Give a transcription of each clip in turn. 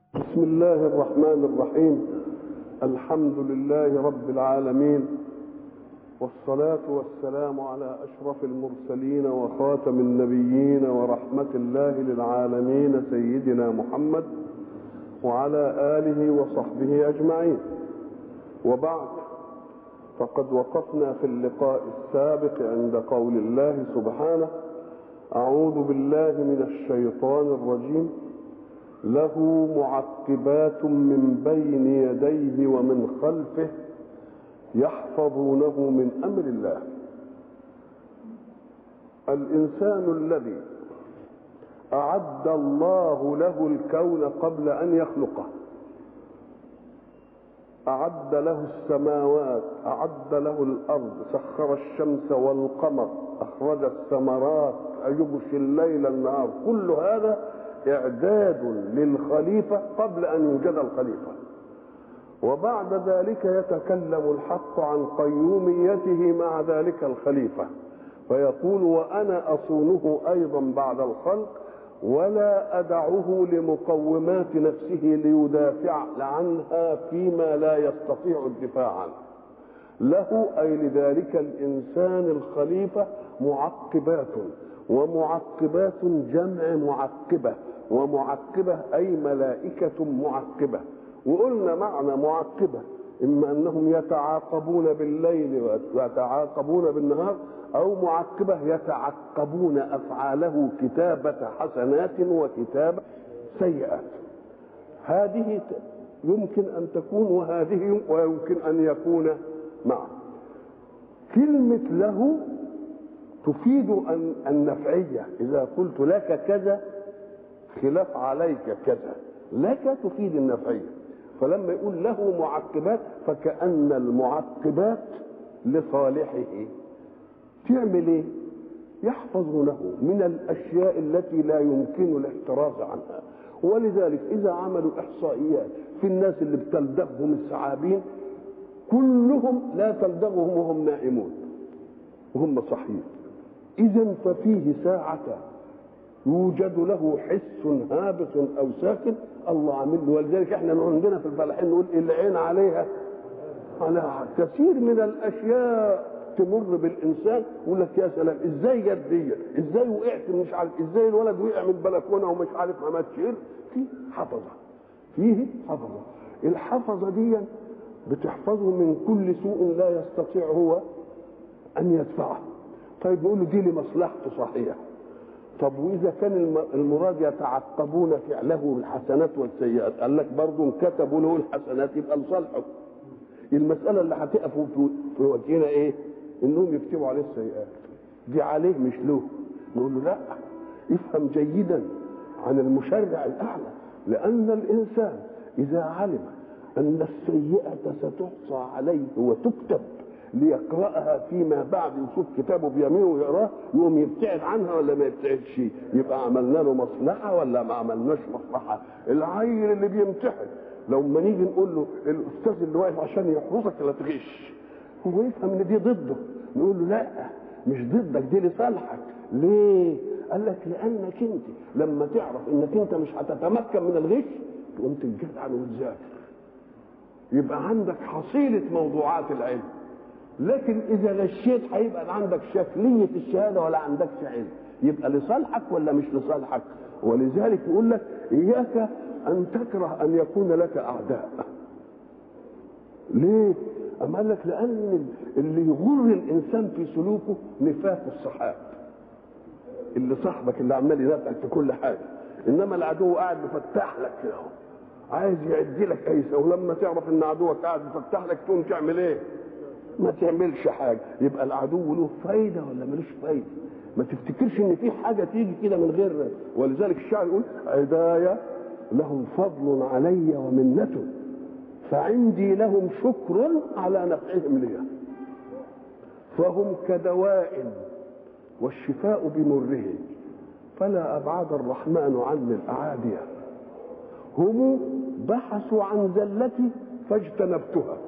بسم الله الرحمن الرحيم الحمد لله رب العالمين والصلاة والسلام على أشرف المرسلين وخاتم النبيين ورحمة الله للعالمين سيدنا محمد وعلى آله وصحبه أجمعين وبعد فقد وقفنا في اللقاء السابق عند قول الله سبحانه أعوذ بالله من الشيطان الرجيم له معقبات من بين يديه ومن خلفه يحفظونه من امر الله الانسان الذي اعد الله له الكون قبل ان يخلقه اعد له السماوات اعد له الارض سخر الشمس والقمر اخرج الثمرات يغشي الليل النهار كل هذا اعداد للخليفه قبل ان يوجد الخليفه وبعد ذلك يتكلم الحق عن قيوميته مع ذلك الخليفه فيقول وانا اصونه ايضا بعد الخلق ولا ادعه لمقومات نفسه ليدافع عنها فيما لا يستطيع الدفاع عنه له اي لذلك الانسان الخليفه معقبات ومعقبات جمع معقبه ومعقبه اي ملائكه معقبه وقلنا معنى معقبه اما انهم يتعاقبون بالليل ويتعاقبون بالنهار او معقبه يتعقبون افعاله كتابه حسنات وكتابه سيئات هذه يمكن ان تكون وهذه ويمكن ان يكون معا كلمه له تفيد أن النفعيه اذا قلت لك كذا خلاف عليك كذا لك تفيد النفعيه فلما يقول له معقبات فكأن المعقبات لصالحه تعمل ايه يحفظونه من الاشياء التي لا يمكن الاحتراز عنها ولذلك اذا عملوا احصائيات في الناس اللي بتلدغهم الثعابين كلهم لا تلدغهم وهم نائمون وهم صحيين اذا ففيه ساعه يوجد له حس هابط او ساكن الله عامل له ولذلك احنا عندنا في الفلاحين نقول العين عليها على كثير من الاشياء تمر بالانسان يقول لك يا سلام ازاي جت دي ازاي وقعت مش عارف ازاي الولد وقع من البلكونه ومش عارف ما ماتش في حفظه فيه حفظه الحفظه دي بتحفظه من كل سوء لا يستطيع هو ان يدفعه طيب نقول له دي لمصلحته صحيح طب واذا كان المراد يتعقبون فعله الحسنات والسيئات قال لك برضه كتبوا له الحسنات يبقى لصالحه المساله اللي هتقف في وجهنا ايه انهم يكتبوا عليه السيئات دي عليه مش له نقول له لا افهم جيدا عن المشرع الاعلى لان الانسان اذا علم ان السيئه ستحصى عليه وتكتب ليقرأها فيما بعد يشوف كتابه بيمينه ويقراه يقوم يبتعد عنها ولا ما يبتعدش يبقى عملنا له مصلحة ولا ما عملناش مصلحة العيل اللي بيمتحن لو ما نيجي نقول له الأستاذ اللي واقف عشان يحرسك لا تغش هو يفهم ان دي ضده نقول له لا مش ضدك دي لصالحك ليه قال لك لانك انت لما تعرف انك انت مش هتتمكن من الغش تقوم تتجدع وتذاكر يبقى عندك حصيله موضوعات العلم لكن اذا غشيت هيبقى عندك شكليه الشهاده ولا عندكش علم يبقى لصالحك ولا مش لصالحك ولذلك يقول لك اياك ان تكره ان يكون لك اعداء ليه اما قال لك لان اللي يغر الانسان في سلوكه نفاق الصحاب اللي صاحبك اللي عمال ينافعك في كل حاجه انما العدو قاعد مفتح لك كده عايز يعدي لك ايسه ولما تعرف ان عدوك قاعد مفتح لك تقوم تعمل ايه؟ ما تعملش حاجه يبقى العدو له فايده ولا ملوش فايده ما تفتكرش ان في حاجه تيجي كده من غير ولذلك الشاعر يقول عدايا لهم فضل علي ومنة فعندي لهم شكر على نفعهم لي فهم كدواء والشفاء بمره فلا أبعد الرحمن عني الأعادية هم بحثوا عن زلتي فاجتنبتها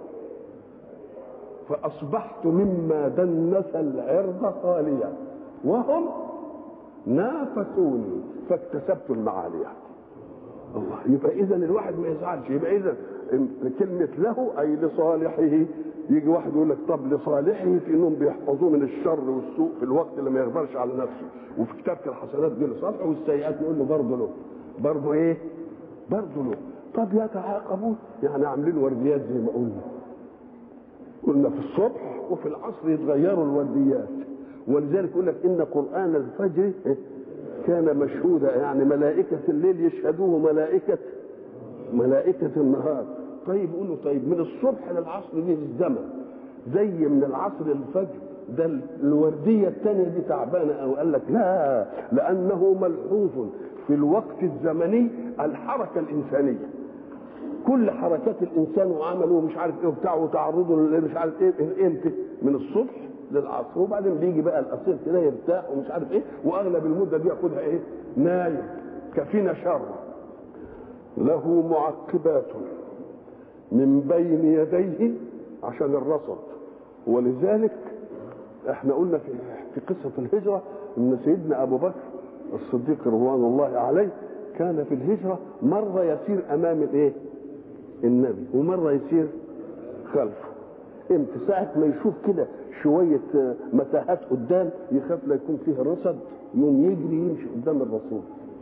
فأصبحت مما دنس العرض خاليا وهم نافسوني فاكتسبت المعالي الله يبقى اذا الواحد ما يزعلش يبقى اذا كلمه له اي لصالحه يجي واحد يقول لك طب لصالحه في انهم بيحفظوه من الشر والسوء في الوقت اللي ما يقدرش على نفسه وفي كتابه الحسنات دي لصالحه والسيئات نقول له برضه له برضه ايه؟ برضه له طب يتعاقبون يعني عاملين ورديات زي ما قلنا قلنا في الصبح وفي العصر يتغيروا الورديات ولذلك يقول لك ان قران الفجر كان مشهودا يعني ملائكه الليل يشهدوه ملائكه ملائكه النهار طيب يقول له طيب من الصبح للعصر دي الزمن زي من العصر للفجر ده الوردية الثانية دي تعبانة أو قال لك لا لأنه ملحوظ في الوقت الزمني الحركة الإنسانية كل حركات الإنسان وعمله ومش عارف إيه وبتاع وتعرضه مش عارف إيه إمتى من الصبح للعصر وبعدين بيجي بقى الأصيل كده يرتاح ومش عارف إيه وأغلب المدة دي ياخدها إيه نايم كفينا شر له معقبات من بين يديه عشان الرصد ولذلك احنا قلنا في في قصه الهجره ان سيدنا ابو بكر الصديق رضوان الله عليه كان في الهجره مره يسير امام الايه؟ النبي ومره يسير خلفه امتى ساعه ما يشوف كده شويه متاهات قدام يخاف لا يكون فيه رصد يوم يجري يمشي قدام الرسول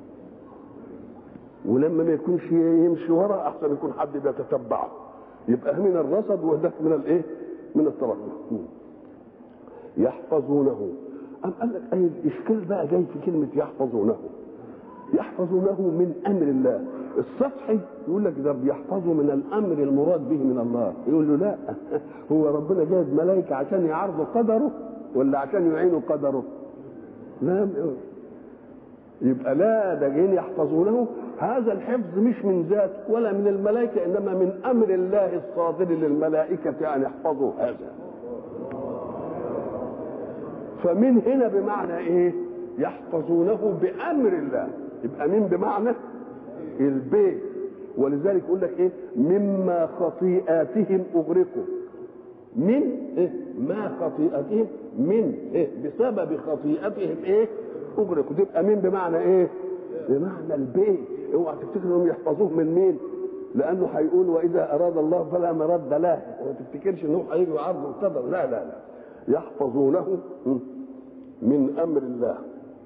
ولما ما يكونش يمشي ورا احسن يكون حد بيتتبعه يبقى من الرصد وده من الايه؟ من الترقب يحفظونه أم قال لك أي الإشكال بقى جاي في كلمة يحفظونه يحفظونه من أمر الله السطحي يقول لك ده بيحفظوا من الأمر المراد به من الله يقول له لا هو ربنا جايب ملائكة عشان يعرضوا قدره ولا عشان يعينوا قدره لا يبقى لا ده جايين يحفظونه هذا الحفظ مش من ذات ولا من الملائكة إنما من أمر الله الصادر للملائكة أن يحفظوا هذا فمن هنا بمعنى ايه يحفظونه بامر الله يبقى من بمعنى البيت ولذلك يقول لك ايه مما خطيئاتهم اغرقوا من إيه؟ ما خطيئتهم من إيه؟ بسبب خطيئتهم ايه اغرقوا تبقى من بمعنى ايه بمعنى البيت اوعى تفتكر انهم يحفظوه من مين لانه هيقول واذا اراد الله فلا مرد له ما تفتكرش انه هيجي عرض القدر لا لا لا يحفظونه من امر الله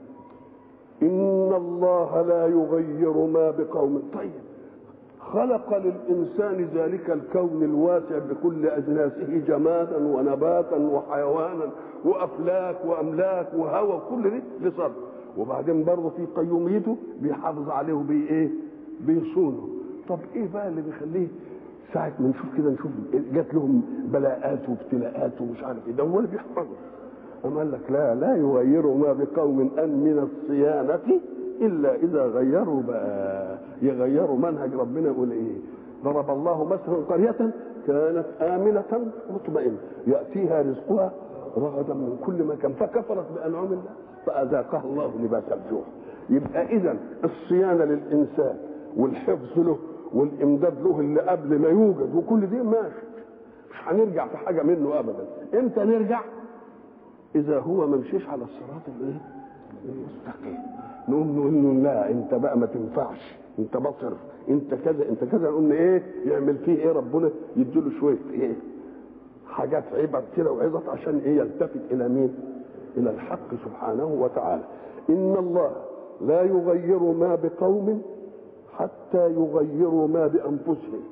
ان الله لا يغير ما بقوم طيب خلق للانسان ذلك الكون الواسع بكل اجناسه جمادا ونباتا وحيوانا وافلاك واملاك وهوى كل دي لصبر وبعدين برضه في قيوميته بيحافظ عليه وبايه بيصونه طب ايه بقى اللي بيخليه ساعة ما نشوف كده نشوف جات لهم بلاءات وابتلاءات ومش عارف ايه ده هو اللي بيحفظه أم قال لك لا لا يغيروا ما بقوم أن من الصيانة إلا إذا غيروا بقى يغيروا منهج ربنا يقول إيه ضرب الله مثلا قرية كانت آمنة مطمئنة يأتيها رزقها رغدا من كل مكان فكفرت بأنعم الله فأذاقها الله لباس الجوع يبقى إذا الصيانة للإنسان والحفظ له والإمداد له اللي قبل ما يوجد وكل دي ماشي مش هنرجع في حاجة منه أبدا إمتى نرجع؟ اذا هو ما مشيش على الصراط الايه المستقيم نقوم نقول له لا انت بقى ما تنفعش انت بصر انت كذا انت كذا نقول ايه يعمل فيه ايه ربنا يديله شويه ايه حاجات عبر كده وعظت عشان ايه يلتفت الى مين الى الحق سبحانه وتعالى ان الله لا يغير ما بقوم حتى يغيروا ما بانفسهم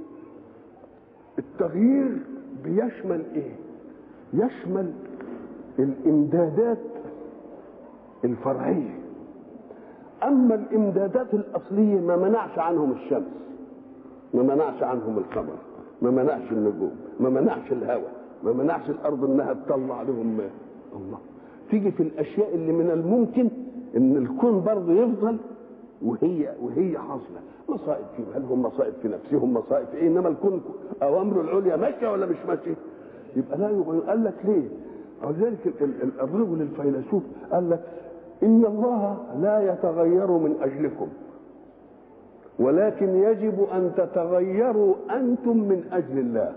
التغيير بيشمل ايه يشمل الامدادات الفرعيه اما الامدادات الاصليه ما منعش عنهم الشمس ما منعش عنهم القمر ما منعش النجوم ما منعش الهواء ما منعش الارض انها تطلع لهم ماء الله تيجي في الاشياء اللي من الممكن ان الكون برضه يفضل وهي وهي حاصله مصائب فيهم هل هم مصائب في نفسهم مصائب في ايه انما الكون اوامره العليا ماشيه ولا مش ماشيه يبقى لا يغير قال لك ليه ولذلك الرجل الفيلسوف قال لك ان الله لا يتغير من اجلكم ولكن يجب ان تتغيروا انتم من اجل الله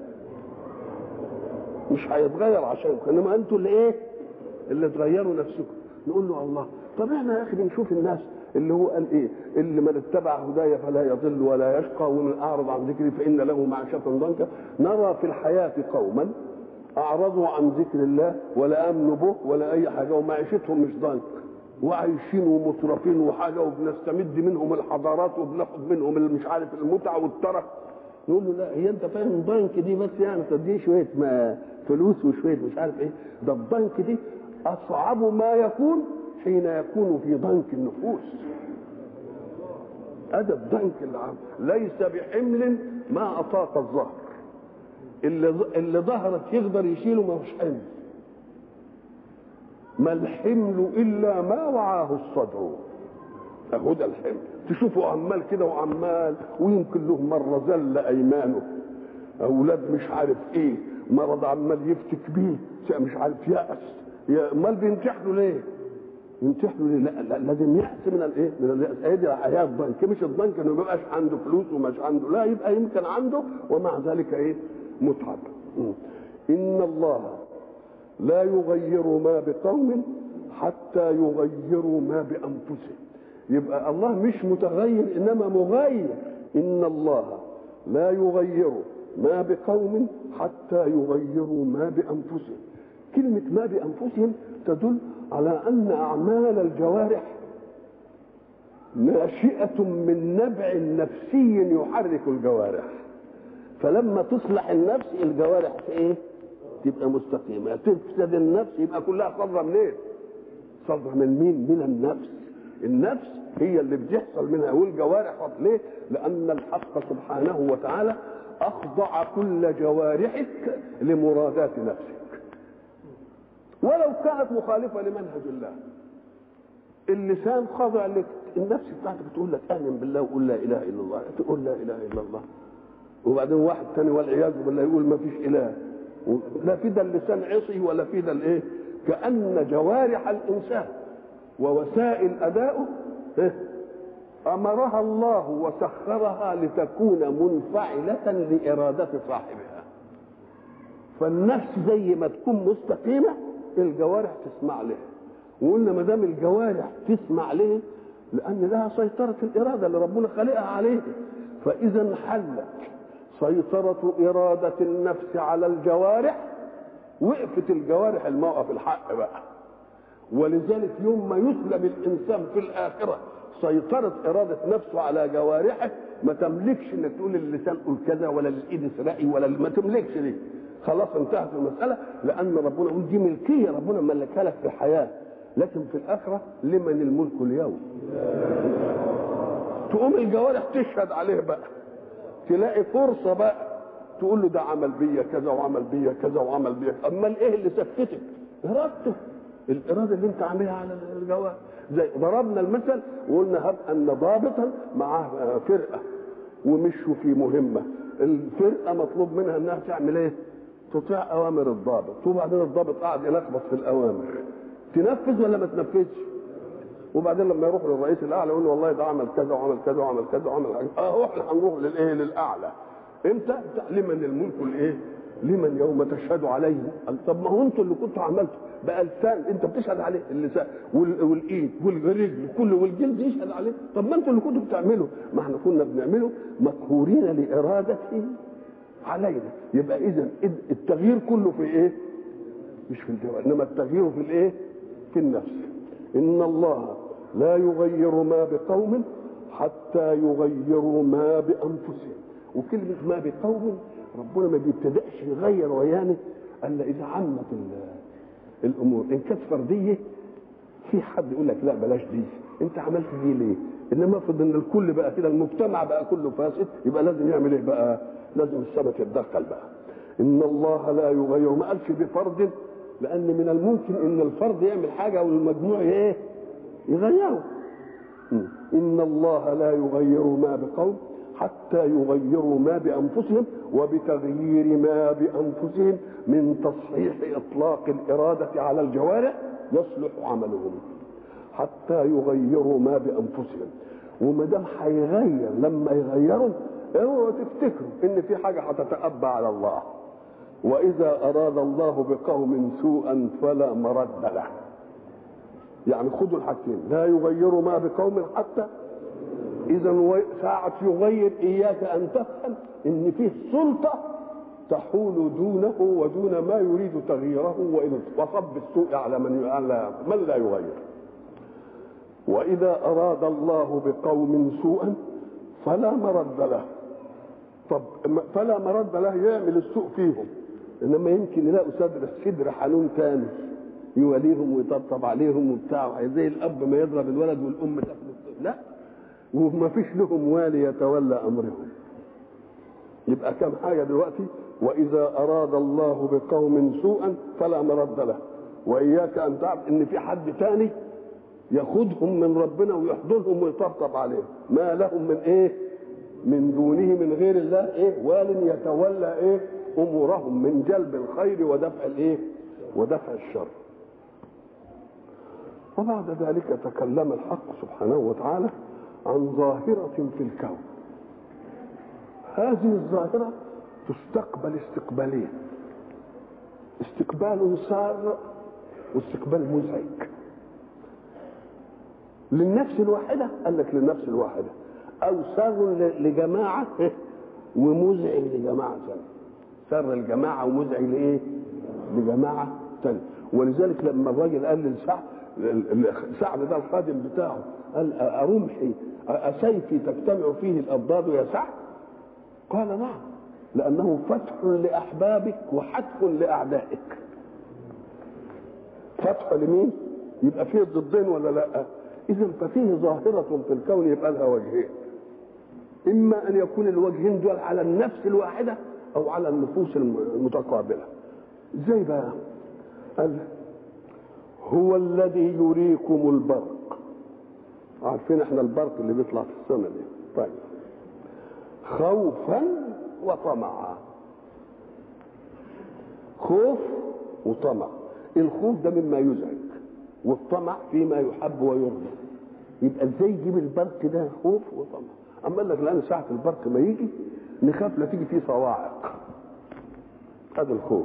مش هيتغير عشانكم انما انتم اللي ايه اللي تغيروا نفسكم نقول له الله طب احنا يا اخي بنشوف الناس اللي هو قال ايه اللي من اتبع هدايا فلا يضل ولا يشقى ومن اعرض عن ذكري فان له معيشه ضنكا نرى في الحياه قوما اعرضوا عن ذكر الله ولا امنوا به ولا اي حاجه ومعيشتهم مش ضنك وعايشين ومترفين وحاجه وبنستمد منهم الحضارات وبناخد منهم مش عارف المتعه والترف يقول له لا هي انت فاهم ضنك دي بس يعني تدي شويه ما فلوس وشويه مش عارف ايه ده الضنك دي اصعب ما يكون حين يكون في ضنك النفوس هذا الضنك العام ليس بحمل ما اطاق الظهر اللي اللي ظهرت يقدر يشيله ما هوش حمل ما الحمل الا ما وعاه الصدر اهو ده الحمل تشوفوا عمال كده وعمال ويمكن له مره زل ايمانه اولاد مش عارف ايه مرض عمال يفتك بيه مش عارف يأس امال بينجح له ليه؟ ينتح له ليه؟ لا, لا لازم يحس من الايه؟ من اليأس هي دي حياه الضنك مش الضنك انه ما يبقاش عنده فلوس ومش عنده لا يبقى يمكن عنده ومع ذلك ايه؟ متعب ان الله لا يغير ما بقوم حتى يغيروا ما بانفسهم يبقى الله مش متغير انما مغير ان الله لا يغير ما بقوم حتى يغيروا ما بانفسهم كلمه ما بانفسهم تدل على ان اعمال الجوارح ناشئه من نبع نفسي يحرك الجوارح فلما تصلح النفس الجوارح في ايه تبقى مستقيمه تفسد النفس يبقى كلها صدره منين إيه؟ صدره من مين من النفس النفس هي اللي بتحصل منها والجوارح ليه لان الحق سبحانه وتعالى اخضع كل جوارحك لمرادات نفسك ولو كانت مخالفه لمنهج الله اللسان خاضع لك النفس بتاعتك بتقول لك امن بالله وقول لا اله الا الله تقول لا اله الا الله وبعدين واحد ثاني والعياذ بالله يقول ما فيش اله لا في ده اللسان عصي ولا في ده الايه كان جوارح الانسان ووسائل اداؤه إيه؟ امرها الله وسخرها لتكون منفعله لاراده صاحبها فالنفس زي ما تكون مستقيمه الجوارح تسمع لها وقلنا ما دام الجوارح تسمع ليه لان لها سيطره الاراده اللي ربنا خلقها عليه فاذا انحلت سيطره اراده النفس على الجوارح وقفت الجوارح الموقف الحق بقى ولذلك يوم ما يسلم الانسان في الاخره سيطرة إرادة نفسه على جوارحه ما تملكش انك تقول اللسان قول كذا ولا الايد اسرقي ولا ما تملكش دي خلاص انتهت المسألة لأن ربنا يقول دي ملكية ربنا ملكها لك في الحياة لكن في الآخرة لمن الملك اليوم تقوم الجوارح تشهد عليه بقى تلاقي فرصة بقى تقول له ده عمل بيا كذا وعمل بيا كذا وعمل بيا امال ايه اللي سكتك ارادته الاراده اللي انت عاملها على الجوارح زي ضربنا المثل وقلنا هب ان ضابطا معاه فرقه ومشوا في مهمه الفرقه مطلوب منها انها تعمل ايه؟ تطيع اوامر الضابط وبعدين الضابط قاعد يلخبط في الاوامر تنفذ ولا ما تنفذش؟ وبعدين لما يروح للرئيس الاعلى يقول له والله ده عمل كذا وعمل كذا وعمل كذا وعمل كذا اه احنا هنروح للايه؟ للاعلى امتى؟ لمن الملك الايه؟ لمن يوم تشهد عليه طب ما هو انتوا اللي كنتوا عملتوا بقى اللسان انت بتشهد عليه اللسان والايد والرجل كله والجلد يشهد عليه طب ما انتوا اللي كنتوا بتعملوا ما احنا كنا بنعمله مقهورين لارادته علينا يبقى اذا التغيير كله في ايه؟ مش في الجوارح انما التغيير في الايه؟ في النفس ان الله لا يغير ما بقوم حتى يغيروا ما بانفسهم وكلمه ما بقوم ربنا ما بيبتدأش يغير ويانا الا اذا عمت الامور ان كانت فرديه في حد يقول لك لا بلاش دي انت عملت دي ليه انما افرض ان الكل بقى كده المجتمع بقى كله فاسد يبقى لازم يعمل ايه بقى لازم السماء تتدخل بقى ان الله لا يغير ما قالش بفرد لان من الممكن ان الفرد يعمل حاجه والمجموع ايه يغيره ان الله لا يغير ما بقوم حتى يغيروا ما بانفسهم وبتغيير ما بانفسهم من تصحيح اطلاق الاراده على الجوارح يصلح عملهم حتى يغيروا ما بانفسهم وما دام هيغير لما يغيروا اوعوا تفتكروا ان في حاجه هتتأبى على الله واذا اراد الله بقوم سوءا فلا مرد له يعني خدوا الحاجتين لا يغيروا ما بقوم حتى اذا ساعة يغير اياك ان تفهم ان فيه سلطة تحول دونه ودون ما يريد تغييره وان وصب السوء على من على من لا يغير واذا اراد الله بقوم سوءا فلا مرد له طب فلا مرد له يعمل السوء فيهم انما يمكن يلاقوا صدر صدر حنون تاني يوليهم ويطبطب عليهم وبتاع زي الاب ما يضرب الولد والام تاخد لا وما فيش لهم والي يتولى امرهم يبقى كم حاجه دلوقتي واذا اراد الله بقوم سوءا فلا مرد له واياك ان تعرف ان في حد تاني ياخذهم من ربنا ويحضنهم ويطبطب عليهم ما لهم من ايه من دونه من غير الله ايه وال يتولى ايه امورهم من جلب الخير ودفع الايه ودفع الشر وبعد ذلك تكلم الحق سبحانه وتعالى عن ظاهرة في الكون هذه الظاهرة تستقبل استقبالين استقبال سار واستقبال مزعج للنفس الواحدة قال لك للنفس الواحدة أو سار لجماعة ومزعج لجماعة ثانية سر الجماعة ومزعج لإيه؟ لجماعة ثانية ولذلك لما الراجل قال لسعد سعد ده الخادم بتاعه قال أرمحي أسيفي تجتمع فيه الأضداد يا سعد قال نعم لأنه فتح لأحبابك وحتف لأعدائك فتح لمين؟ يبقى فيه الضدين ولا لا؟ إذا ففيه ظاهرة في الكون يبقى لها وجهين إما أن يكون الوجهين دول على النفس الواحدة أو على النفوس المتقابلة ازاي بقى؟ قال هو الذي يريكم البرق عارفين احنا البرق اللي بيطلع في السماء دي طيب خوفا وطمعا خوف وطمع الخوف ده مما يزعج والطمع فيما يحب ويرضى يبقى ازاي يجيب البرق ده خوف وطمع اما قال لك لان ساعه البرق ما يجي نخاف لا تيجي فيه صواعق هذا الخوف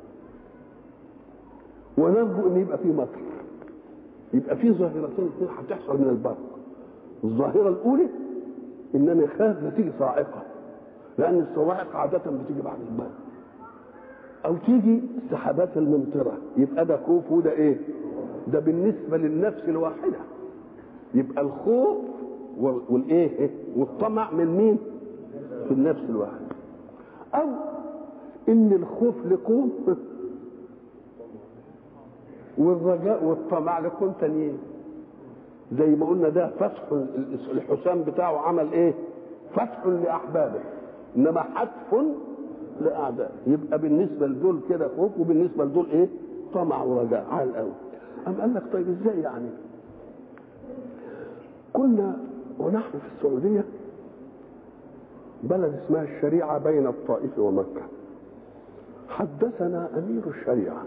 ونرجو ان يبقى فيه مطر يبقى فيه ظاهرتين اثنين هتحصل من البرق الظاهره الاولى ان انا خاف نتيجه صاعقه لان الصواعق عاده بتيجي بعد البرق او تيجي السحابات الممطره يبقى ده خوف وده ايه ده بالنسبه للنفس الواحده يبقى الخوف والايه والطمع من مين في النفس الواحده او ان الخوف لقوم والرجاء والطمع لقوم تانيين زي ما قلنا ده فتح الحسام بتاعه عمل ايه فتح لاحبابه انما حتف لاعدائه يبقى بالنسبه لدول كده خوف وبالنسبه لدول ايه طمع ورجاء على الاول أم قال لك طيب ازاي يعني كنا ونحن في السعودية بلد اسمها الشريعة بين الطائف ومكة حدثنا أمير الشريعة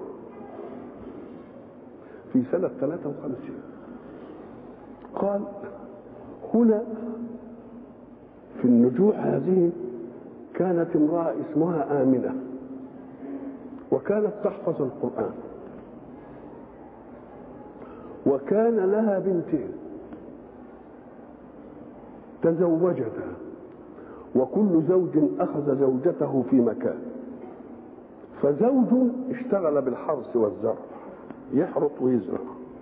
في سنة 53 قال هنا في النجوع هذه كانت امرأة اسمها آمنة وكانت تحفظ القرآن وكان لها بنتين تزوجتا وكل زوج اخذ زوجته في مكان فزوج اشتغل بالحرث والزرع يحرث ويزرع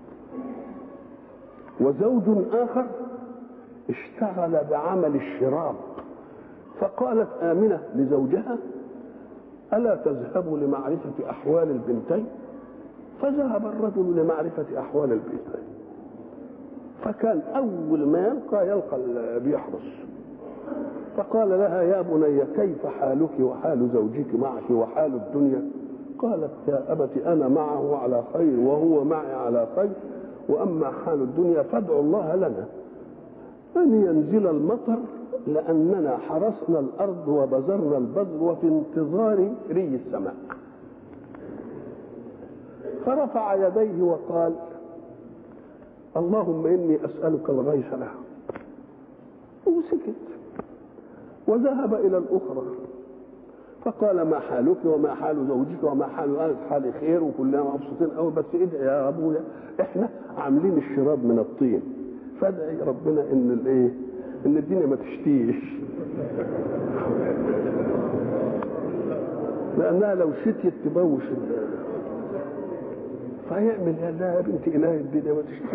وزوج اخر اشتغل بعمل الشراب فقالت امنه لزوجها الا تذهب لمعرفه احوال البنتين فذهب الرجل لمعرفة أحوال البيت فكان أول ما يلقى يلقى بيحرس فقال لها يا بني كيف حالك وحال زوجك معك وحال الدنيا قالت يا أبت أنا معه على خير وهو معي على خير وأما حال الدنيا فادعوا الله لنا أن ينزل المطر لأننا حرسنا الأرض وبذرنا البذر وفي انتظار ري السماء فرفع يديه وقال اللهم اني اسالك الغيث لها وسكت وذهب الى الاخرى فقال ما حالك وما حال زوجك وما حال قالت حالي خير وكلنا مبسوطين قوي بس ادعي يا ابويا احنا عاملين الشراب من الطين فادعي ربنا ان الايه ان الدنيا ما تشتيش لانها لو شتيت تبوش فيعمل يا لا يا بنت اله الدنيا ما تشتيش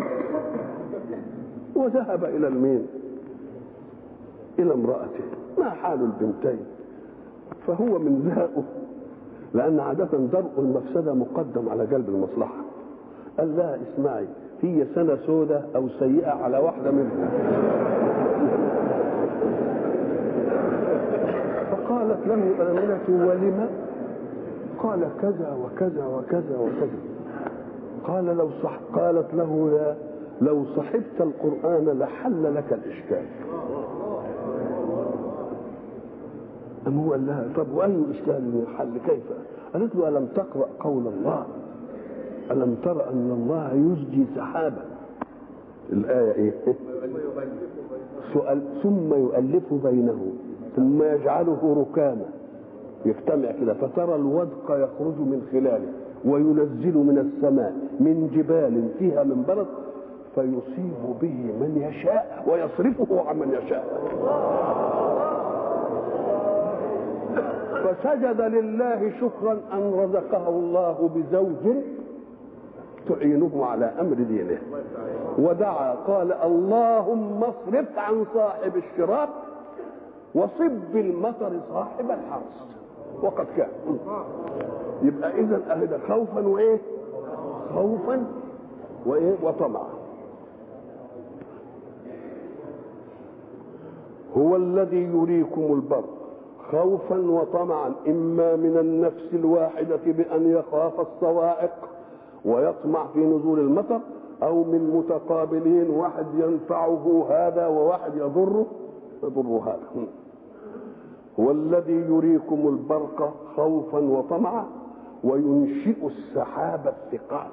وذهب الى المين الى امراته ما حال البنتين فهو من ذاقه لأن عادة درء المفسدة مقدم على جلب المصلحة قال لها اسمعي هي سنة سودة أو سيئة على واحدة منهم فقالت له آمنة ولم قال كذا وكذا وكذا وكذا قال لو صح قالت له يا لو صحبت القرآن لحل لك الإشكال أم هو قال لها طب وأي إشكال يحل كيف؟ قالت له ألم تقرأ قول الله ألم تر أن الله يزجي سحابا الآية إيه؟ سؤال ثم يؤلف بينه ثم يجعله ركاما يجتمع كده فترى الودق يخرج من خلاله وينزل من السماء من جبال فيها من برد فيصيب به من يشاء ويصرفه عن من يشاء فسجد لله شكرا ان رزقه الله بزوج تعينه على امر دينه ودعا قال اللهم اصرف عن صاحب الشراب وصب المطر صاحب الحرث وقد كان يبقى اذا اهدى خوفا وايه خوفا وايه وطمعا هو الذي يريكم البر خوفا وطمعا اما من النفس الواحده بان يخاف الصواعق ويطمع في نزول المطر او من متقابلين واحد ينفعه هذا وواحد يضره يضر هذا هو الذي يريكم البرق خوفا وطمعا وينشئ السحاب الثقال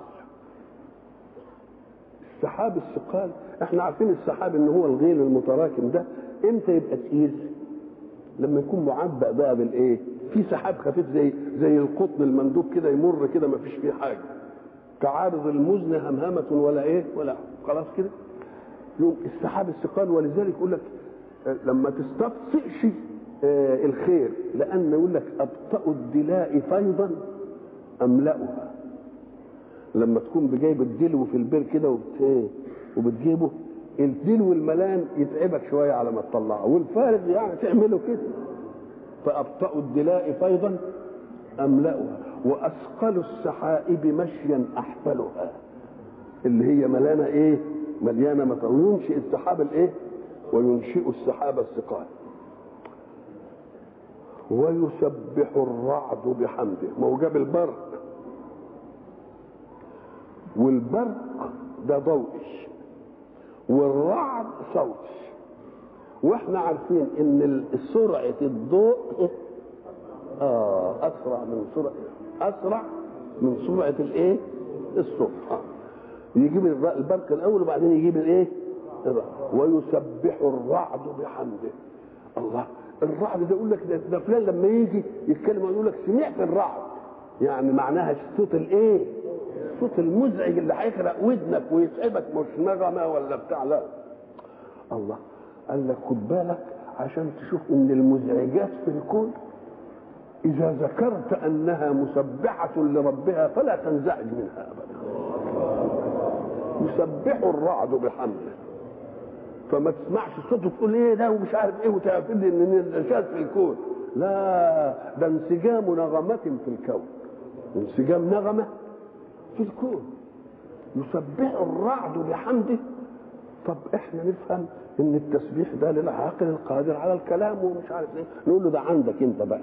السحاب الثقال احنا عارفين السحاب ان هو الغيل المتراكم ده امتى يبقى تقيل لما يكون معبأ بقى بالايه في سحاب خفيف زي زي القطن المندوب كده يمر كده ما فيش فيه حاجه كعارض المزن همهمة ولا ايه ولا خلاص كده يوم السحاب الثقال ولذلك يقول لك لما تستبطئش آه الخير لان يقول لك ابطأ الدلاء فيضا املأها لما تكون بجايب الدلو في البير كده وبت... وبتجيبه الدلو الملان يتعبك شويه على ما تطلعه والفارغ يعني تعمله كده فابطأ الدلاء فيضا املأها واثقل السحائب مشيا احفلها اللي هي ملانه ايه مليانه مطر وينشئ السحاب الايه وينشئ السحاب الثقال ويسبح الرعد بحمده ما هو جاب البرق والبرق ده ضوئي والرعد صوتي واحنا عارفين ان سرعه الضوء اه اسرع من سرعه اسرع من سرعه الايه الصوت آه. يجيب البرق الاول وبعدين يجيب الايه ويسبح الرعد بحمده الله الرعد ده يقول لك ده, ده فلان لما يجي يتكلم يقول لك سمعت الرعد يعني معناها صوت الايه الصوت المزعج اللي هيخرق ودنك ويتعبك مش نغمه ولا بتاع لا الله قال لك خد بالك عشان تشوف ان المزعجات في الكون اذا ذكرت انها مسبحه لربها فلا تنزعج منها ابدا يسبح الرعد بحمده فما تسمعش صوته تقول ايه ده ومش عارف ايه وتعتقد ان نشاز في الكون لا ده انسجام نغمة في الكون انسجام نغمة في الكون يسبح الرعد بحمده طب احنا نفهم ان التسبيح ده للعاقل القادر على الكلام ومش عارف ايه نقول له ده عندك انت بقى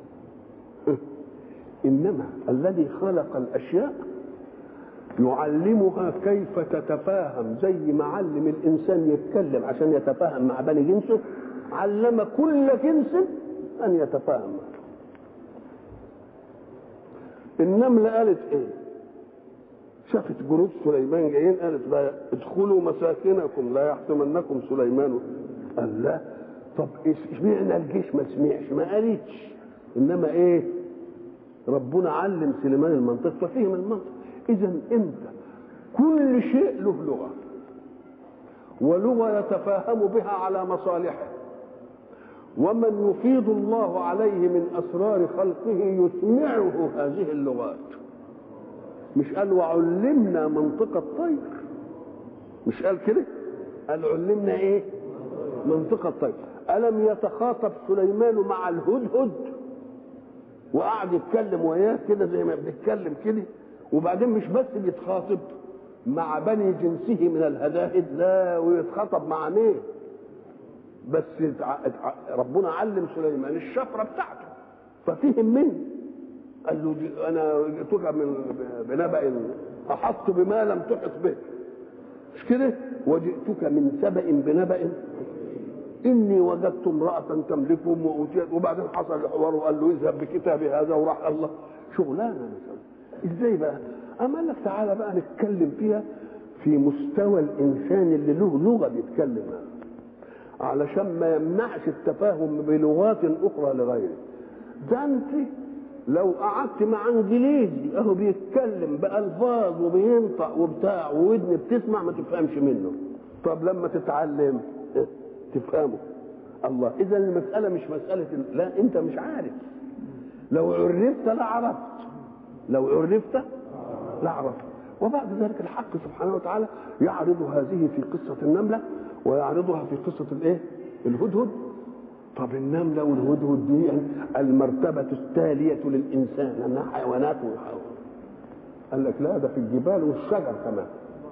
انما الذي خلق الاشياء يعلمها كيف تتفاهم زي ما علم الانسان يتكلم عشان يتفاهم مع بني جنسه علم كل جنس ان يتفاهم النملة قالت ايه شافت جنود سليمان جايين قالت بقى ادخلوا مساكنكم لا يحطمنكم سليمان قال لا طب اشمعنى الجيش ما سمعش ما قالتش انما ايه ربنا علم سليمان المنطق ففهم المنطق اذا انت كل شيء له لغه ولغه يتفاهم بها على مصالحه ومن يفيض الله عليه من اسرار خلقه يسمعه هذه اللغات مش قال وعلمنا منطق الطير مش قال كده قال علمنا ايه منطق الطير الم يتخاطب سليمان مع الهدهد وقعد يتكلم وياه كده زي ما بنتكلم كده وبعدين مش بس بيتخاطب مع بني جنسه من الهداهد لا ويتخاطب مع مين بس ربنا علم سليمان الشفره بتاعته ففهم منه قال له دي انا جئتك من بنبأ احط بما لم تحط به مش كده وجئتك من سبأ بنبأ اني وجدت امرأة تملكهم وأوتيت وبعدين حصل الحوار وقال له اذهب بكتابي هذا وراح الله شغلانه مثلا ازاي بقى؟ أما قال لك تعالى بقى نتكلم فيها في مستوى الانسان اللي له لغه بيتكلم علشان ما يمنعش التفاهم بلغات اخرى لغيره ده انت لو قعدت مع انجليزي اهو بيتكلم بالفاظ وبينطق وبتاع وودن بتسمع ما تفهمش منه طب لما تتعلم تفهمه الله اذا المساله مش مساله لا انت مش عارف لو عرفت لعرفت لو عرفت لعرفت وبعد ذلك الحق سبحانه وتعالى يعرض هذه في قصه النمله ويعرضها في قصه الايه الهدهد طب النملة والهدهد دي يعني المرتبة التالية للإنسان لأنها حيوانات وحيوان. قال لك لا ده في الجبال والشجر كمان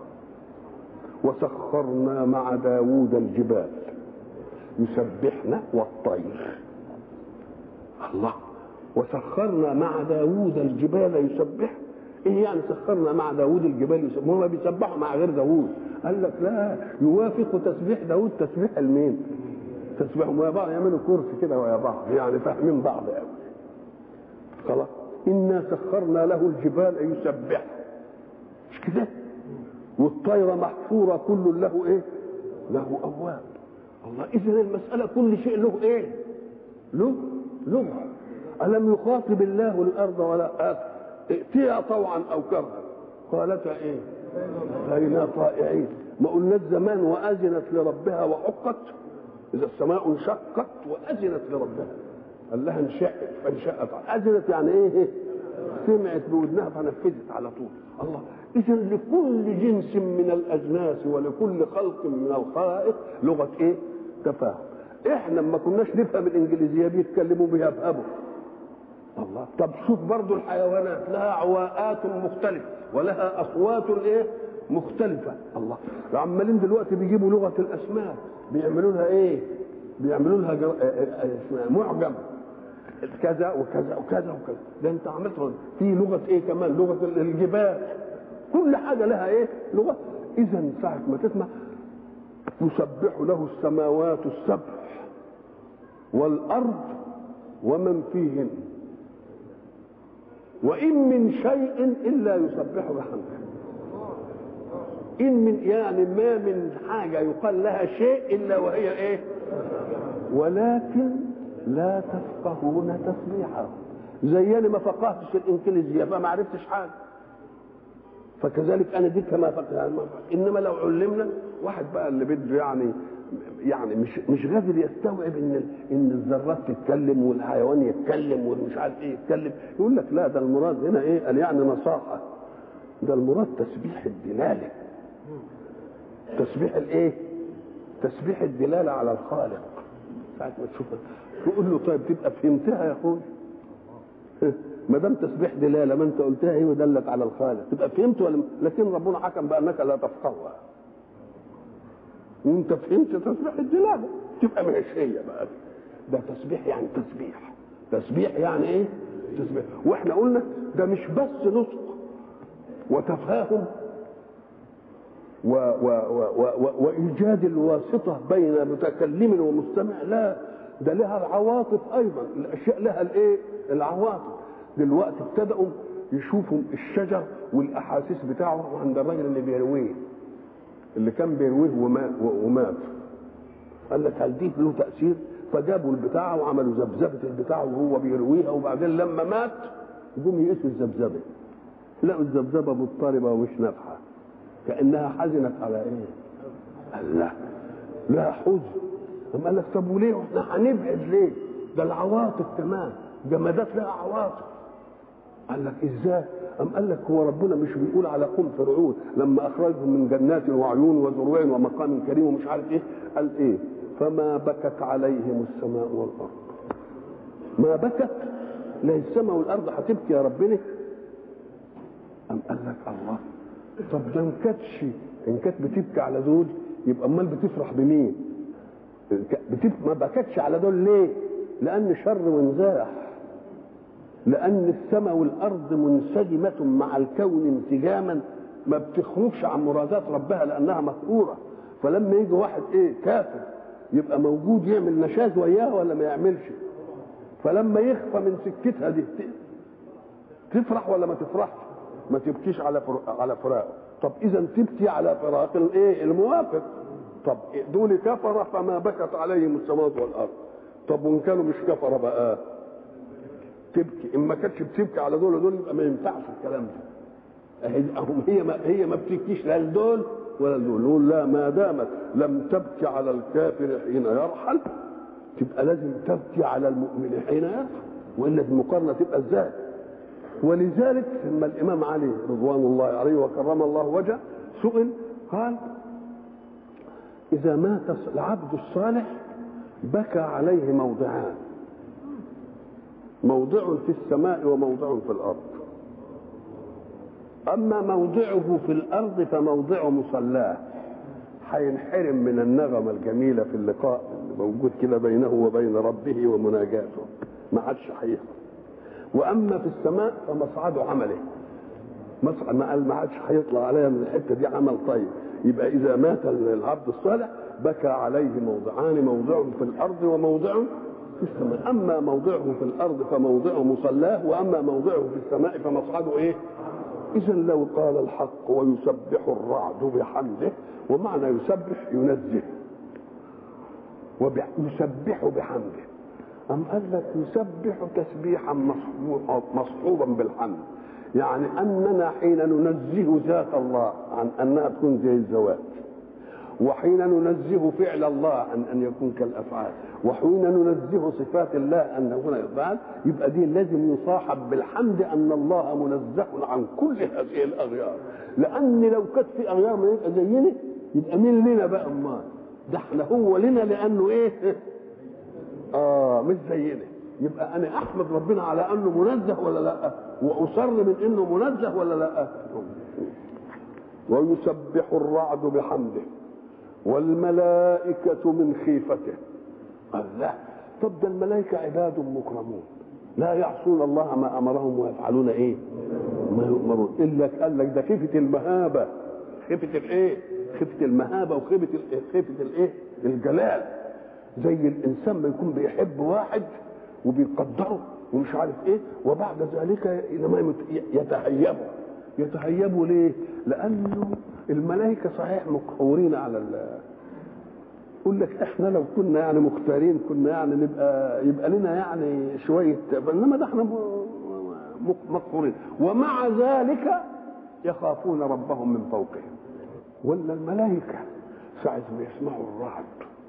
وسخرنا مع داوود الجبال يسبحنا والطير الله وسخرنا مع داوود الجبال يسبح ايه يعني سخرنا مع داوود الجبال يسبح ما بيسبحوا مع غير داوود قال لك لا يوافق تسبيح داوود تسبيح المين تسبحهم ويا بعض يعملوا كرسي كده ويا بعض يعني فاهمين بعض قوي خلاص انا سخرنا له الجبال يسبح مش كده والطير محفوره كل له ايه له اواب الله اذا المساله كل شيء له ايه له لغه الم يخاطب الله الارض ولا آت ائتيها طوعا او كرها قالتا ايه فإنا طائعين ما قلناش زمان واذنت لربها وحقت اذا السماء انشقت واذنت لربها قال لها انشقت فانشقت اذنت يعني ايه سمعت بودنها فنفذت على طول الله اذا لكل جنس من الاجناس ولكل خلق من الخلائق لغه ايه تفاهم احنا ما كناش نفهم الانجليزيه بيتكلموا بها بابه الله طب شوف برضو الحيوانات لها عواءات مختلفه ولها اصوات ايه مختلفة الله عمالين دلوقتي بيجيبوا لغة الأسماء بيعملوا لها إيه؟ بيعملوا لها جر... معجم كذا وكذا وكذا وكذا ده أنت عملت في لغة إيه كمان؟ لغة الجبال كل حاجة لها إيه؟ لغة إذا ساعة ما تسمع يسبح له السماوات السبع والأرض ومن فيهن وإن من شيء إلا يسبح بحمده إن من يعني ما من حاجة يقال لها شيء إلا وهي إيه ولكن لا تفقهون تسبيحه زي أنا ما فقهتش الإنجليزية فما عرفتش حاجة فكذلك أنا دي كما فقه إنما لو علمنا واحد بقى اللي بده يعني يعني مش مش قادر يستوعب ان ان الذرات تتكلم والحيوان يتكلم والمش عارف ايه يتكلم يقول لك لا ده المراد هنا ايه قال يعني نصاحه ده المراد تسبيح الدلاله تسبيح الايه تسبيح الدلاله على الخالق ساعه ما تشوفها تقول له طيب تبقى فهمتها يا اخوي ما دام تسبيح دلاله ما انت قلتها ايه ودلت على الخالق تبقى فهمت ولا لكن ربنا حكم بانك لا تفقهها وانت فهمت تسبيح الدلاله تبقى مش هي بقى ده تسبيح يعني تسبيح تسبيح يعني ايه تسبيح واحنا قلنا ده مش بس نطق وتفاهم و و و و وايجاد الواسطه بين متكلم ومستمع لا ده لها العواطف ايضا الاشياء لها الايه العواطف دلوقتي ابتدأوا يشوفوا الشجر والاحاسيس بتاعه عند الراجل اللي بيرويه اللي كان بيرويه ومات, ومات. قال لك هل دي له تاثير فجابوا البتاعه وعملوا ذبذبه البتاعه وهو بيرويها وبعدين لما مات جم يقيسوا الذبذبه لقوا الذبذبه مضطربه ومش نافعه كانها حزنت على ايه؟ قال لا لا حزن أم قال لك طب وليه احنا هنبعد ليه؟ ده العواطف كمان جمادات لها عواطف قال لك ازاي؟ أم قال لك هو ربنا مش بيقول على قوم فرعون لما أخرجهم من جنات وعيون وزروع ومقام كريم ومش عارف إيه قال إيه؟ فما بكت عليهم السماء والأرض ما بكت لا السماء والأرض هتبكي يا ربنا أم قال لك الله طب ده إن كانتش إن كانت بتبكي على دول يبقى أمال بتفرح بمين؟ بتبكي ما بكتش على دول ليه؟ لأن شر وانزاح لأن السماء والأرض منسجمة مع الكون انسجاما ما بتخرجش عن مرادات ربها لأنها مكروره فلما يجي واحد إيه كافر يبقى موجود يعمل نشاز وياه ولا ما يعملش فلما يخفى من سكتها دي تفرح ولا ما تفرحش ما تبكيش على على فراقه طب اذا تبكي على فراق الايه الموافق طب دول كفر فما بكت عليهم السماوات والارض طب وان كانوا مش كفره بقى تبكي ان ما كانتش بتبكي على دول دول يبقى ما ينفعش الكلام ده هي ما هي ما بتبكيش لا لدول ولا لدول نقول لا ما دامت لم تبكي على الكافر حين يرحل تبقى لازم تبكي على المؤمن حين يرحل والا المقارنه تبقى ازاي ولذلك لما الامام علي رضوان الله عليه وكرم الله وجهه سئل قال اذا مات العبد الصالح بكى عليه موضعان موضع في السماء وموضع في الارض اما موضعه في الارض فموضع مصلاه هينحرم من النغمه الجميله في اللقاء اللي موجود كده بينه وبين ربه ومناجاته ما عادش هيحصل واما في السماء فمصعد عمله مصعد ما قال ما عادش هيطلع عليا من الحته دي عمل طيب يبقى اذا مات العبد الصالح بكى عليه موضعان موضع في الارض وموضع في السماء اما موضعه في الارض فموضع مصلاه واما موضعه في السماء فمصعده ايه اذا لو قال الحق ويسبح الرعد بحمده ومعنى يسبح ينزه ويسبح بحمده أم قال لك يسبح تسبيحا مصحوبا بالحمد يعني أننا حين ننزه ذات الله عن أنها تكون زي الزواج وحين ننزه فعل الله عن أن يكون كالأفعال وحين ننزه صفات الله أن يكون الأفعال يبقى دي لازم يصاحب بالحمد أن الله منزه عن كل هذه الأغيار لأن لو كانت في أغيار ما يبقى زينا يبقى مين لنا بقى أمال ده احنا هو لنا لأنه إيه اه مش زينا يبقى انا احمد ربنا على انه منزه ولا لا واصر من انه منزه ولا لا ويسبح الرعد بحمده والملائكة من خيفته الله طب ده الملائكة عباد مكرمون لا يعصون الله ما أمرهم ويفعلون إيه ما يؤمرون إلا قال لك ده خيفة المهابة خيفة الإيه خيفة المهابة وخيفة خيفة الإيه الجلال زي الانسان ما يكون بيحب واحد وبيقدره ومش عارف ايه وبعد ذلك لما يتهيبه يتهيبوا ليه؟ لانه الملائكه صحيح مقهورين على ال يقول لك احنا لو كنا يعني مختارين كنا يعني نبقى يبقى لنا يعني شويه انما ده احنا مقهورين ومع ذلك يخافون ربهم من فوقهم ولا الملائكه ساعه ما يسمعوا الرعد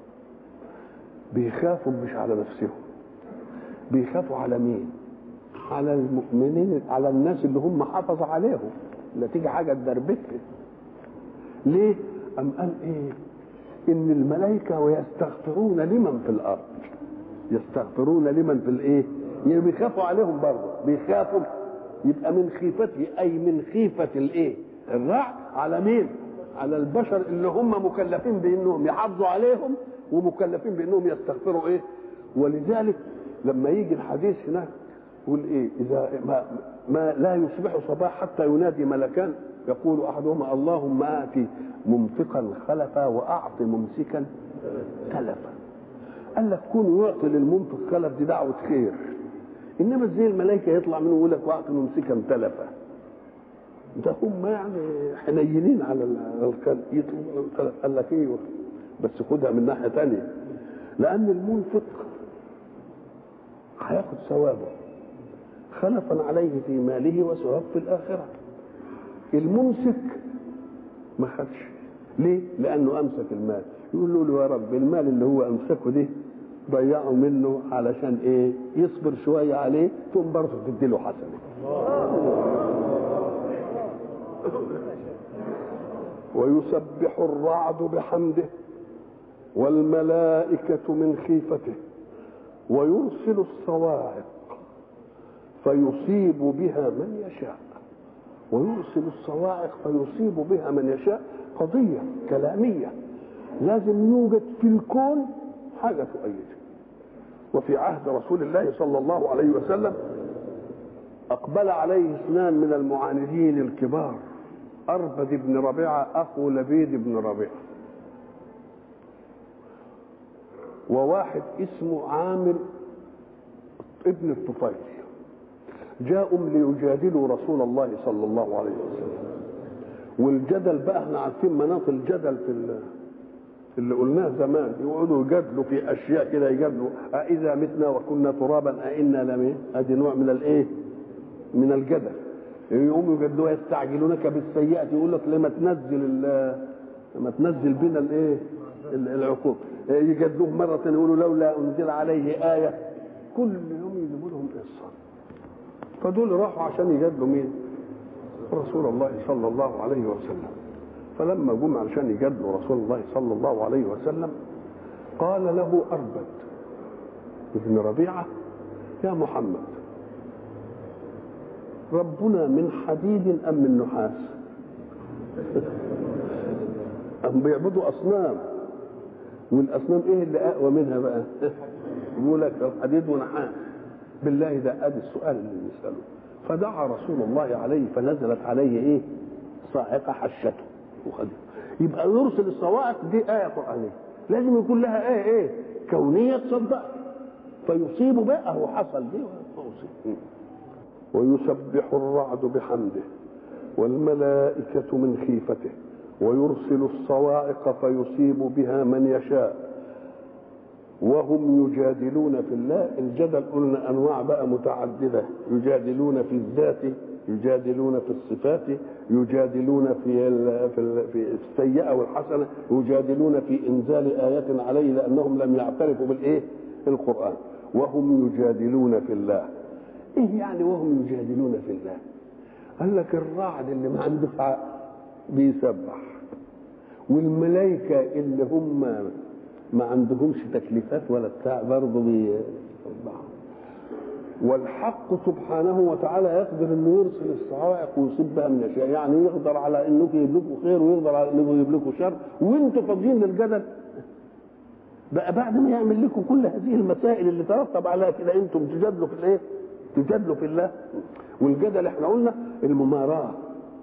بيخافوا مش على نفسهم بيخافوا على مين على المؤمنين على الناس اللي هم حافظ عليهم لا تيجي حاجه تدربكها ليه ام قال ايه ان الملائكه ويستغفرون لمن في الارض يستغفرون لمن في الايه يعني بيخافوا عليهم برضه بيخافوا يبقى من خيفته اي من خيفه الايه الرعد على مين على البشر اللي هم مكلفين بانهم يحافظوا عليهم ومكلفين بانهم يستغفروا ايه ولذلك لما يجي الحديث هناك يقول ايه اذا ما, ما لا يصبح صباح حتى ينادي ملكان يقول احدهما اللهم اتي ممسكا خلفا واعط ممسكا تلفا قال لك كون يعطي للمنفق خلف دي دعوه خير انما ازاي الملائكه يطلع منه يقول لك واعط ممسكا تلفا ده هم يعني حنينين على الخلق يطلبوا قال لك ايوه بس خدها من ناحيه ثانيه لان المنفق هياخد ثوابه خلفا عليه في ماله وثواب في الآخرة الممسك ما خدش ليه؟ لأنه أمسك المال يقول له يا رب المال اللي هو أمسكه ده ضيعه منه علشان إيه؟ يصبر شوية عليه ثم برضه تديله حسنة ويسبح الرعد بحمده والملائكة من خيفته ويرسل الصواعق فيصيب بها من يشاء ويرسل الصواعق فيصيب بها من يشاء قضية كلامية لازم يوجد في الكون حاجة تؤيده وفي عهد رسول الله صلى الله عليه وسلم أقبل عليه اثنان من المعاندين الكبار أربد بن ربيعة أخو لبيد بن ربيعة وواحد اسمه عامر ابن الطفيل جاءوا ليجادلوا رسول الله صلى الله عليه وسلم والجدل بقى احنا عارفين مناط الجدل في اللي قلناه زمان يقعدوا يجادلوا في اشياء كده يجادلوا أإذا متنا وكنا ترابا أئنا لم ادي نوع من الايه؟ من الجدل يقوموا يجادلوا يستعجلونك بالسيئة يقول لك لما تنزل لما تنزل بنا الايه؟ العقوبة يجادلوه مرة يقولوا لولا أنزل عليه آية كل يوم يجيبوا لهم قصة فدول راحوا عشان يجادلوا مين؟ رسول الله صلى الله عليه وسلم فلما جم علشان يجادلوا رسول الله صلى الله عليه وسلم قال له أربد ابن ربيعة يا محمد ربنا من حديد أم من نحاس أم بيعبدوا أصنام والأصنام إيه اللي أقوى منها بقى يقول لك حديد ونحاس بالله ده ادي السؤال اللي بنساله فدعا رسول الله عليه فنزلت عليه ايه صاعقه حشته وخده يبقى يرسل الصواعق دي ايه قرانيه لازم يكون لها ايه ايه كونيه تصدق فيصيب بقى هو حصل دي ويصيب ويسبح الرعد بحمده والملائكة من خيفته ويرسل الصواعق فيصيب بها من يشاء وهم يجادلون في الله الجدل قلنا انواع بقى متعدده يجادلون في الذات يجادلون في الصفات يجادلون في ال في, ال في السيئه والحسنه يجادلون في انزال ايات عليه لانهم لم يعترفوا بالايه القران وهم يجادلون في الله ايه يعني وهم يجادلون في الله قال لك الرعد اللي ما عنده عقل بيسبح والملائكه اللي هم ما عندهمش تكليفات ولا بتاع برضه بيسبحوا والحق سبحانه وتعالى يقدر انه يرسل الصواعق ويصيب بها من اشياء يعني يقدر على انه يجيب لكم خير ويقدر على انه يجيب لكم شر وانتم فاضيين للجدل بقى بعد ما يعمل لكم كل هذه المسائل اللي ترتب عليها كده انتم تجادلوا في الايه؟ تجادلوا في الله والجدل احنا قلنا المماراه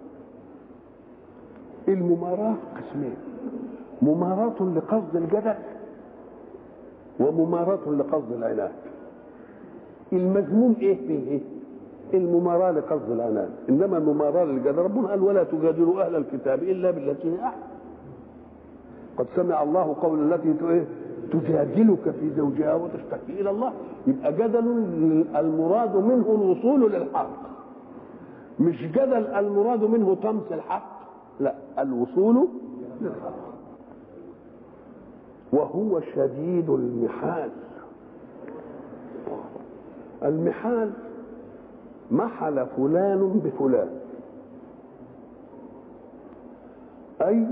المماراه قسمين مماراة لقصد الجدل ومماراة لقصد العناد المذموم ايه فيه ايه المماراة لقصد العناد انما المماراة للجدل ربنا قال ولا تجادلوا اهل الكتاب الا بالتي هي احسن قد سمع الله قول التي ايه تجادلك في زوجها وتشتكي الى الله يبقى جدل المراد منه الوصول للحق مش جدل المراد منه طمس الحق لا الوصول للحق وهو شديد المحال المحال محل فلان بفلان اي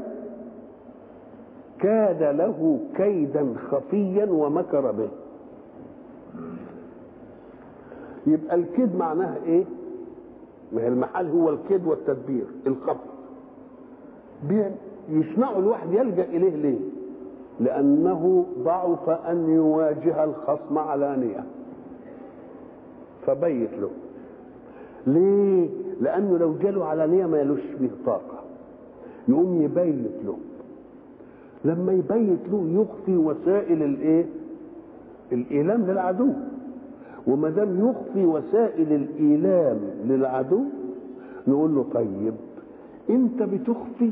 كاد له كيدا خفيا ومكر به يبقى الكيد معناها ايه ما هي المحال هو الكيد والتدبير الخفي يصنعه الواحد يلجا اليه ليه لأنه ضعف أن يواجه الخصم علانية فبيت له ليه؟ لأنه لو جاله علانية ما يلوش به طاقة يقوم يبيت له لما يبيت له يخفي وسائل الايه؟ الإيلام للعدو وما دام يخفي وسائل الإيلام للعدو نقول له طيب أنت بتخفي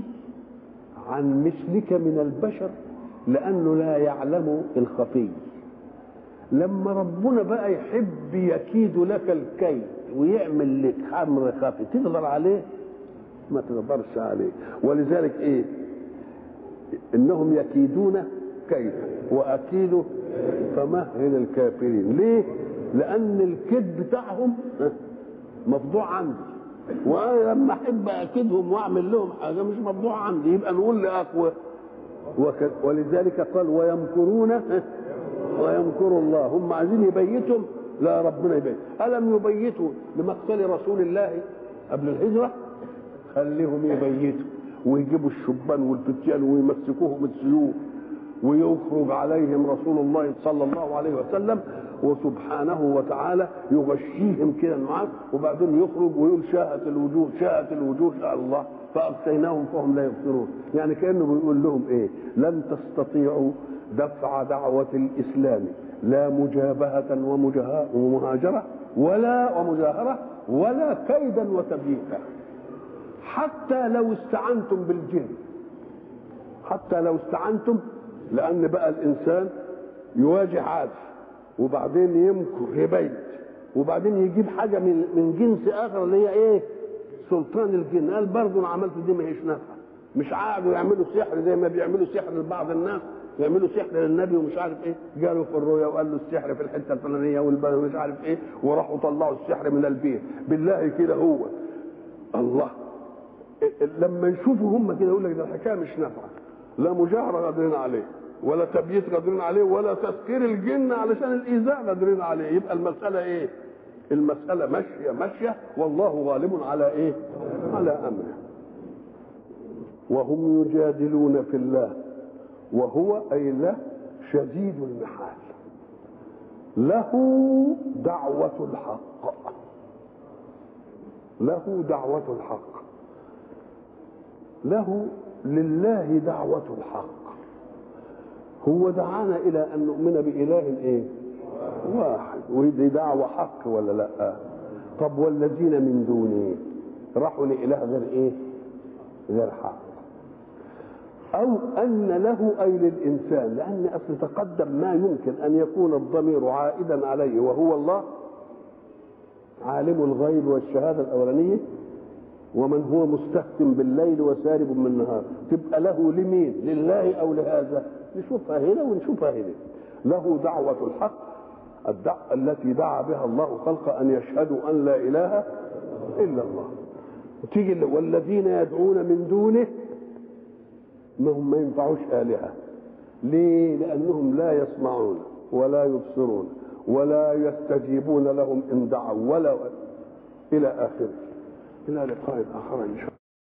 عن مثلك من البشر لانه لا يعلم الخفي لما ربنا بقى يحب يكيد لك الكيد ويعمل لك امر خفي تقدر عليه ما تقدرش عليه ولذلك ايه انهم يكيدون كيدا واكيد فمهل الكافرين ليه لان الكيد بتاعهم مفضوع عندي وانا لما احب اكيدهم واعمل لهم حاجه مش مفضوع عندي يبقى نقول لاقوى وك... ولذلك قال ويمكرون ويمكر الله هم عايزين يبيتهم لا ربنا يبيت الم يبيتوا لمقتل رسول الله قبل الهجره خليهم يبيتوا ويجيبوا الشبان والفتيان ويمسكوهم السيوف ويخرج عليهم رسول الله صلى الله عليه وسلم وسبحانه وتعالى يغشيهم كده معاه وبعدين يخرج ويقول شاءت الوجوه شاءت الوجوه شاء الله فأغشيناهم فهم لا يبصرون يعني كأنه بيقول لهم إيه لن تستطيعوا دفع دعوة الإسلام لا مجابهة ومهاجرة ولا ومجاهرة ولا كيدا وتبييتا حتى لو استعنتم بالجن حتى لو استعنتم لأن بقى الإنسان يواجه عادة وبعدين يمكر يبيت وبعدين يجيب حاجة من من جنس آخر اللي هي إيه؟ سلطان الجن قال برضه أنا عملت دي ما هيش نافعة مش قعدوا يعملوا سحر زي ما بيعملوا سحر لبعض الناس يعملوا سحر للنبي ومش عارف ايه جاله في الرؤيا وقال له السحر في الحته الفلانيه والبلد مش عارف ايه وراحوا طلعوا السحر من البيت بالله كده هو الله لما يشوفوا هم كده يقول لك ده الحكايه مش نافعه لا مجاهره قادرين عليه ولا تبييت قادرين عليه ولا تسكير الجن علشان الايذاء قادرين عليه يبقى المساله ايه المساله ماشيه ماشيه والله غالب على ايه على امره وهم يجادلون في الله وهو اي له شديد المحال له دعوة الحق له دعوة الحق له لله دعوة الحق هو دعانا إلى أن نؤمن بإله إيه؟ واحد ودي دعوة حق ولا لا؟ طب والذين من دونه راحوا لإله غير إيه؟ غير حق أو أن له أي للإنسان لأن أصل تقدم ما يمكن أن يكون الضمير عائدا عليه وهو الله عالم الغيب والشهادة الأولانية ومن هو مستهتم بالليل وسارب بالنهار تبقى له لمين لله أو لهذا نشوفها هنا ونشوفها هنا له دعوة الحق الدع... التي دعا بها الله خلق أن يشهدوا أن لا إله إلا الله تيجي والذين يدعون من دونه ما هم ما ينفعوش آلهة ليه لأنهم لا يسمعون ولا يبصرون ولا يستجيبون لهم إن دعوا ولا إلى آخره إلى لقاء آخر إن شاء الله